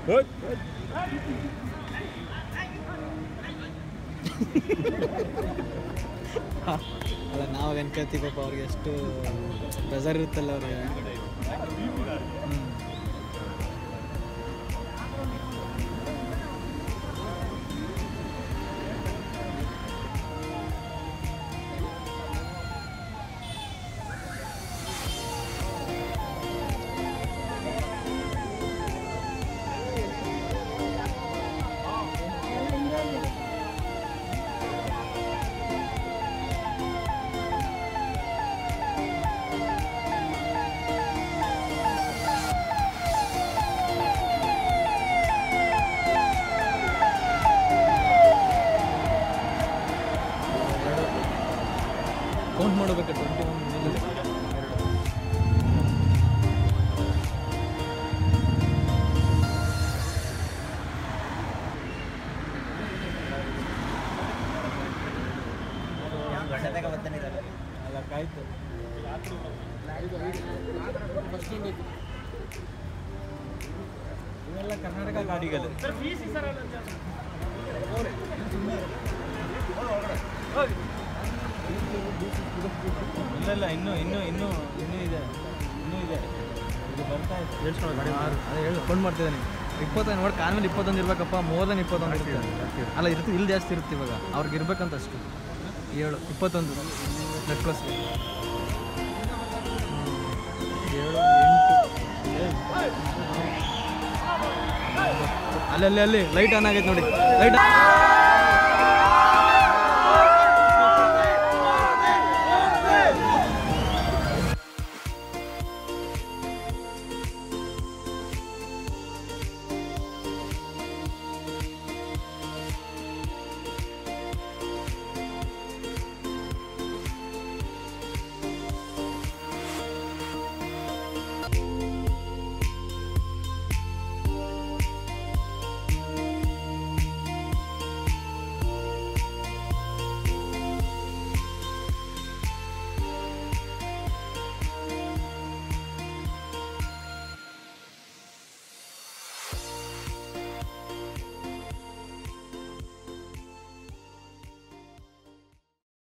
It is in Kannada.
ಅಲ್ಲ ನಾವು ಅನ್ಕೋತೀವಿ ಪಾಪ ಅವ್ರಿಗೆ ಎಷ್ಟು ಪ್ರೆಸರ್ ಇರುತ್ತಲ್ಲ ಅವ್ರಿಗೆ ಹ್ಮ್. ಕೌಂಟ್ ಮಾಡಬೇಕು ಟ್ವೆಂಟಿ ಒನ್ ಅಲ್ಲ ಕಾಯ್ತು ಇವೆಲ್ಲ ಕರ್ನಾಟಕ ಗಾಡಿಗಳು ಇಲ್ಲ ಇಲ್ಲ ಇನ್ನೂ ಇನ್ನೂ ಇನ್ನೂ ಇನ್ನೂ ಇದೆ ಇನ್ನೂ ಇದೆ ಇದು ಬರ್ತಾ ಇದೆ ಅದೇ ಹೇಳು ಫೋನ್ ಮಾಡ್ತಿದ್ದಾನೆ ಇಪ್ಪತ್ತೈದು ನೋಡಿ ಕಾನ್ಮೇಲೆ ಇಪ್ಪತ್ತೊಂದು ಇರ್ಬೇಕಪ್ಪ ಮೋರ್ ದನ್ ಇಪ್ಪತ್ತೊಂದು ಇರುತ್ತೆ ಅಲ್ಲ ಇರುತ್ತೆ ಇಲ್ಲಿ ಜಾಸ್ತಿ ಇರುತ್ತೆ ಇವಾಗ ಅವ್ರಿಗೆ ಇರ್ಬೇಕಂತ ಅಷ್ಟು ಏಳು ಇಪ್ಪತ್ತೊಂದು ಬ್ಲಡ್ ಪ್ಲಸ್ ಏಳು ಎಂಟು ಅಲ್ಲಿ ಅಲ್ಲಿ ಅಲ್ಲಿ ಲೈಟ್ ಆನ್ ಆಗೈತೆ ನೋಡಿ ಲೈಟ್